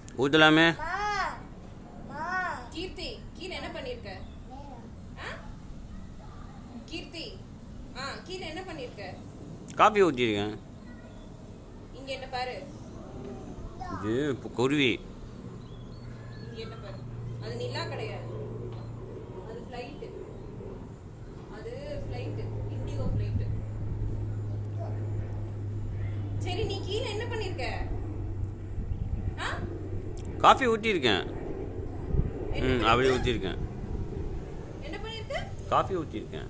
ஊற்றலாமே கீர்த்தி கீழே என்ன பண்ணிருக்க ஆ? கீர்த்தி ஆ கீழே என்ன பண்ணிருக்க காஃபி ஊற்றிருக்கேன் இங்க என்ன பாரு இது இப்போ குருவி இங்க என்ன பாரு அது நிலா கிடையாது அது ஃப்ளைட் அது ஃப்ளைட் இண்டிகோ ஃப்ளைட் சரி நீ கீழே என்ன பண்ணிருக்க ஆ காஃபி ஊற்றிருக்கேன் என்ன ம் பண்ணிருக்க? அப்படியே ஊற்றிருக்கேன் என்ன பண்ணிருக்க காஃபி ஊற்றிருக்கேன்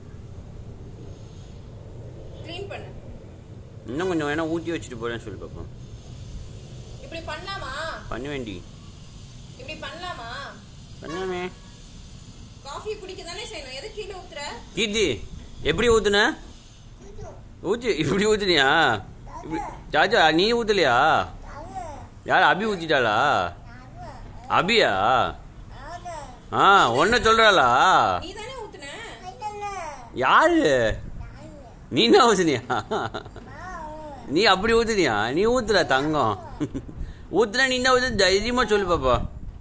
க்ளீன் பண்ணு இன்னும் கொஞ்சம் வேணா ஊற்றி வச்சுட்டு போறேன்னு சொல்லி பார்ப்போம் இப்படி பண்ணலாமா பண்ண வேண்டி இப்படி பண்ணலாமா பண்ணாமே காஃபி குடிக்க தானே செய்யணும் எது கீழே ஊத்துற கீர்த்தி எப்படி ஊத்துன ஊத்து இப்படி ஊத்துனியா இப்படி சாச்சா நீ ஊத்தலையா யார் அபி ஊத்திட்டாளா அபியா ஆ ஒன்ன சொல்றாளா நீ தானே ஊத்துன யாரு நீ என்ன ஊத்துனியா நீ அப்படி ஊத்துனியா நீ ஊத்துற தங்கம் ஊத்துனா நீ என்ன ஊத்து தைரியமா சொல்லு பாப்பா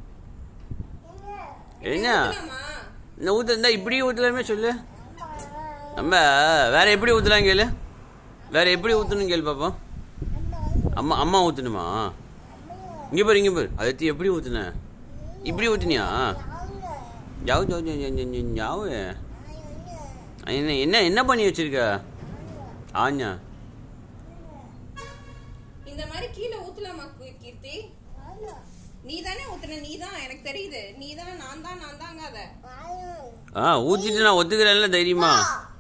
என்ன ஊத்தலாமா? இந்த ஊத்து இருந்தா இப்படி ஊத்தலாமே சொல்லு நம்ம வேற எப்படி ஊத்தலாம் கேளு வேற எப்படி ஊத்தணும் கேளு பாப்போம் அம்மா அம்மா ஊத்தணுமா இங்க பாரு இங்க பாரு அதை எடுத்து எப்படி ஊத்துன இப்படி ஊத்துனியா ஜாவு ஜாவு ஜாவு ஜாவு ஜாவு ஜாவு ஜாவு என்ன என்ன என்ன பண்ணி வச்சிருக்க ஆஞ்சா இந்த மாதிரி கீழே ஊத்தலாமா கீ- கீர்த்தி நீ தானே ஊத்துன நீ தான் எனக்கு தெரியுது நீ தான் நான் தான் நான் தாங்காத ஆ ஊத்திட்டு நான் ஒத்துக்கிறேன்ல தைரியமா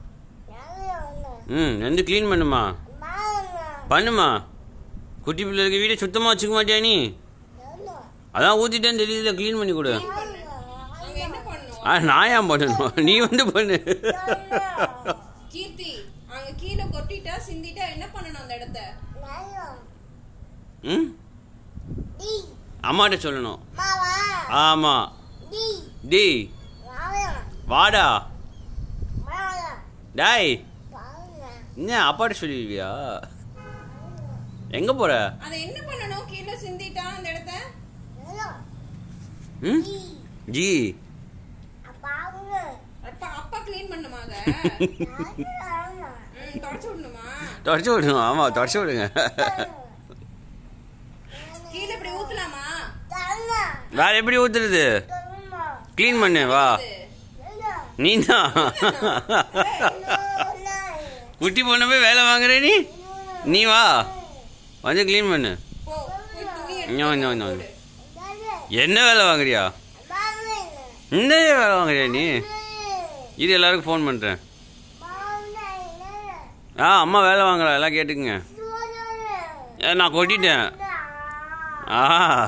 ம் வந்து க்ளீன் பண்ணுமா பண்ணுமா குட்டி பிள்ளைக்கு வீடை சுத்தமாக வச்சுக்க மாட்டியா நீ அதான் ஊத்திட்டேன்னு தெரியுதுல க்ளீன் பண்ணி கொடு பண்ணு அங்க என்ன பண்ணணும் ஆ நான் ஏன் பண்ணணும் நீ வந்து பண்ணு கீர்த்தி அங்க கீழே கொட்டிட்டா சிந்திட்டா என்ன பண்ணணும் அந்த இடத்த ம் அம்மாட்ட சொல்லணும் ஆமா டி வாடா டாய் என்ன அப்பாட்ட சொல்லிடுவியா எங்க போற அதை என்ன பண்ணணும் கீழே சிந்திட்டா அந்த இடத்த ம் ஜி அப்பா அப்பா க்ளீன் பண்ணுமா அத ம் தொடச்சு விடணுமா தொடச்சு விடுங்க ஆமா தொடச்சு விடுங்க கீழே இப்படி ஊத்தலாமா வேற எப்படி ஊத்துறது க்ளீன் பண்ணு வா நீ தான் குட்டி பொண்ணு போய் வேலை வாங்குற நீ நீ வா வந்து க்ளீன் பண்ணு போ போய் துணி இங்க வா, இங்க வா, இங்க வா. எடுத்து என்ன வேலை வாங்குறியா இந்த வேலை வாங்குறியா நீ இது எல்லாருக்கும் ஃபோன் பண்ணுறேன் ஆ அம்மா வேலை வாங்குறா எல்லாம் கேட்டுக்குங்க ஏ, நான் கொட்டிட்டேன் ஆ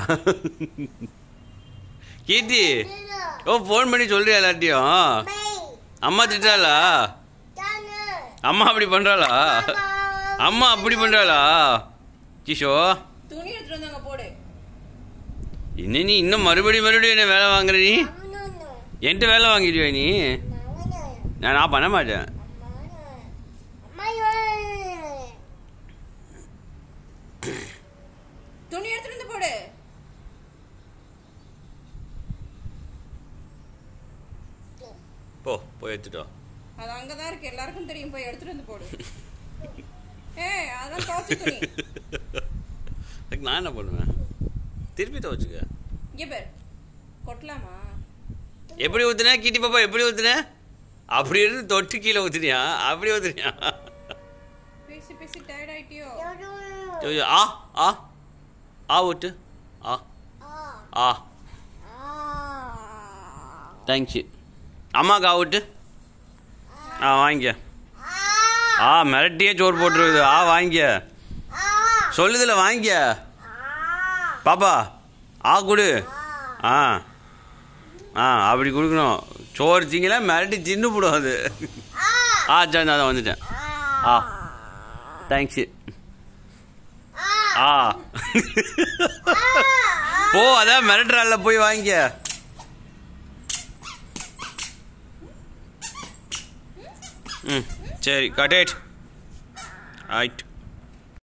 கீர்த்தி ஓ ஃபோன் பண்ணி சொல்றியா எல்லாத்தையும் அம்மா திட்டாளா அம்மா அப்படி பண்றாளா அம்மா அப்படி பண்றாளா கிஷோ துணி எடுத்துட்டு வந்து அங்க போடு என்ன நீ இன்னும் மறுபடியும் மறுபடியும் என்ன வேலை வாங்குற நீ என்கிட்ட வேலை வாங்கிடுவியா நீ நான் நான் பண்ண மாட்டேன் துணி எடுத்துட்டு வந்து போடு போ போய் எடுத்துட்டோ அது அங்கதான் இருக்கு எல்லாருக்கும் தெரியும் போய் எடுத்துட்டு வந்து போடு ஏய் அதான் துவைச்ச துணி அதுக்கு நான் என்ன பண்ணுவேன் திருப்பி துவச்சுக்க இங்க பேர் கொட்டலாமா எப்படி ஊத்துன கீட்டி பாப்பா எப்படி ஊத்துன அப்படி இருந்து தொட்டு கீழே ஊத்துனியா அப்படி ஊத்துனியா பேசி பேசி டயர்ட் ஆயிட்டியோ ஐயோ, ஆ ஆ ஆ ஊட்டு ஆ ஆ தேங்க்யூ அம்மாக்கு ஆ ஊட்டு ஆ வாங்கிக்க ஆ மிரட்டியே சோறு போட்டுருக்குது ஆ வாங்கிக்க சொல்லுதுல வாங்கிக்க பாப்பா ஆ கொடு ஆ ஆ அப்படி கொடுக்கணும் சோறு திங்கல மிரட்டி தின்னு போடும் அது ஆ சரி நான் வந்துட்டேன் ஆ தேங்க்ஸு ஆ போ அதான் மிரட்டுறால போய் வாங்கிக்க ம் சரி கட் இட் ரைட்